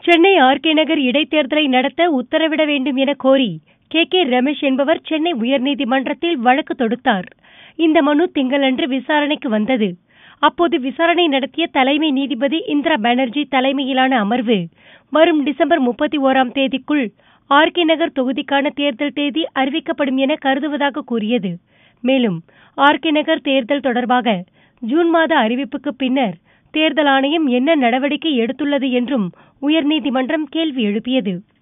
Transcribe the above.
Chennai RK நகர் இடைத்தேர்தலை நடத்த உத்தரவிட வேண்டும் என கோரி கே கே ரமேஷ் என்பவர் சென்னை உயர்நீதிமன்றத்தில் வழக்கு தொடுத்தார் இந்த மனு திங்களன்று விசாரணைக்கு வந்தது அப்போது விசாரணை நடத்திய தலைமை நீதிபதி இந்திரா பானர்ஜி தலைமையிலான அமர்வு வரும் டிசம்பர் முப்பத்தி ஓராம் தேதிக்குள் ஆர்கே நகர் தொகுதிக்கான தேர்தல் தேதி அறிவிக்கப்படும் என கருதுவதாக கூறியது மேலும் ஆர்கே நகர் தேர்தல் தொடர்பாக ஜூன் மாத அறிவிப்புக்கு பின்னர் தேர்தல் ஆணையம் என்ன நடவடிக்கை எடுத்துள்ளது என்றும் உயர்நீதிமன்றம் கேள்வி எழுப்பியது